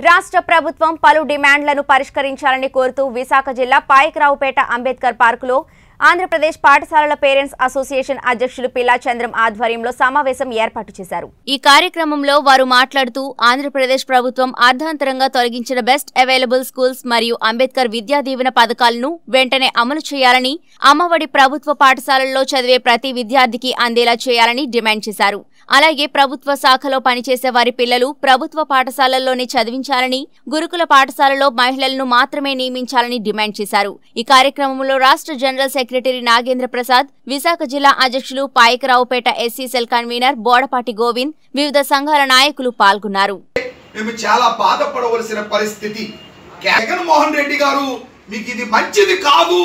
రాష్ట్ర ప్రభుత్వం పలు డిమాండ్లను పరిష్కరించాలని కోరుతూ విశాఖ జిల్లా పాయకరావుపేట అంబేద్కర్ పార్కులో ఆంధ్రప్రదేశ్ పాఠశాలల పేరెంట్స్ అసోసియేషన్ అధ్యక్షులు పిల్లా చంద్రం ఆధ్వర్యంలో సమావేశం ఏర్పాటు చేశారు ఈ కార్యక్రమంలో వారు మాట్లాడుతూ ఆంధ్రప్రదేశ్ ప్రభుత్వం అర్ధాంతరంగా తొలగించిన బెస్ట్ అవైలబుల్ స్కూల్స్ మరియు అంబేద్కర్ విద్యా దీవెన పథకాలను వెంటనే అమలు చేయాలని అమ్మఒడి ప్రభుత్వ పాఠశాలల్లో చదివే ప్రతి విద్యార్థికి అందేలా చేయాలని డిమాండ్ చేశారు అలాగే ప్రభుత్వ శాఖలో పనిచేసే వారి పిల్లలు ప్రభుత్వ పాఠశాలల్లోనే చదివించాలని గురుకుల పాఠశాలలో మహిళలను మాత్రమే నియమించాలని డిమాండ్ చేశారు ఈ కార్యక్రమంలో రాష్ట్ర జనరల్ సెక్రటరీ నాగేంద్ర ప్రసాద్ విశాఖ జిల్లా అధ్యక్షులు Payakaraopeta SC cell convener Bodapati Govind వివిధ సంఘాల నాయకులు పాల్గొన్నారు మేము చాలా బాధపడవలసిన పరిస్థితి జగన్మోహన్ రెడ్డి గారు మీకు ఇది మంచిది కాదు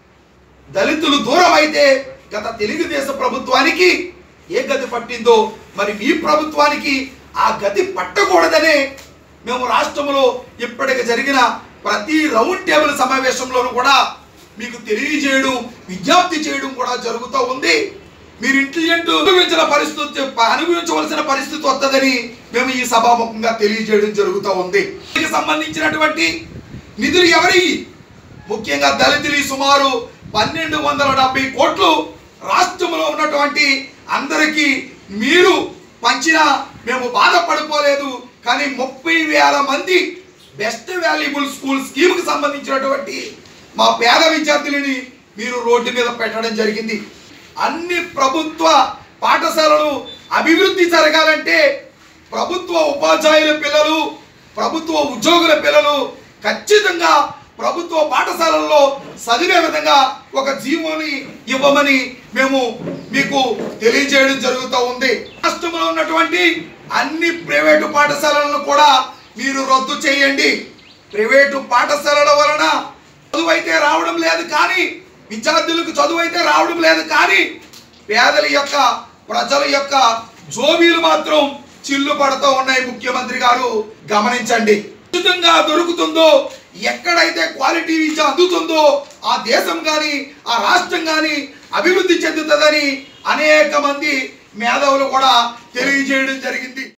దళితులు దూరం అయితే గత తెలుగుదేశం ప్రభుత్వానికి ఏ గతి పట్టిందో మరి మీ ప్రభుత్వానికి ఆ గతి పట్టకూడదనే మేము రాష్ట్రంలో ఇప్పటికి జరిగిన ప్రతి రౌండ్ టేబుల్ సమావేశంలోనూ కూడా మీకు తెలియజేయడం విజ్ఞప్తి చేయడం కూడా జరుగుతూ ఉంది మీరు ఇంటెలిజెంట్ అనుభవించిన పరిస్థితి అనుభవించవలసిన పరిస్థితి వస్తుందని మేము ఈ సభాముఖంగా తెలియజేయడం జరుగుతూ ఉంది దీనికి సంబంధించినటువంటి నిధులు ఎవరి ముఖ్యంగా దళితులు సుమారు పన్నెండు వందల డెబ్బై కోట్లు రాష్ట్రంలో ఉన్నటువంటి అందరికీ మీరు పంచినా మేము బాధపడిపోలేదు కానీ ముప్పై వేల మంది బెస్ట్ వాల్యుబుల్ స్కూల్ స్కీమ్కి సంబంధించినటువంటి మా పేద విద్యార్థులని మీరు రోడ్డు మీద పెట్టడం జరిగింది అన్ని ప్రభుత్వ పాఠశాలలు అభివృద్ధి జరగాలంటే ప్రభుత్వ ఉపాధ్యాయుల పిల్లలు ప్రభుత్వ ఉద్యోగుల పిల్లలు ఖచ్చితంగా ప్రభుత్వ పాఠశాలల్లో చదివే విధంగా ఒక జీవోని ఇవ్వమని మేము మీకు తెలియజేయడం జరుగుతూ ఉంది రాష్ట్రంలో ఉన్నటువంటి అన్ని ప్రైవేటు పాఠశాలలను కూడా మీరు రద్దు చేయండి ప్రైవేటు పాఠశాలల వలన చదువు అయితే రావడం లేదు కానీ విద్యార్థులకు చదువు అయితే రావడం లేదు కానీ పేదల యొక్క ప్రజల యొక్క జోబీలు మాత్రం చిల్లు పడుతూ ఉన్నాయి ముఖ్యమంత్రి గారు గమనించండి ఉచితంగా దొరుకుతుందో ఎక్కడైతే క్వాలిటీ విద్య అందుతుందో ఆ దేశం కానీ ఆ రాష్ట్రం కానీ అభివృద్ధి చెందుతుందని అనేక మంది మేధావులు కూడా తెలియజేయడం జరిగింది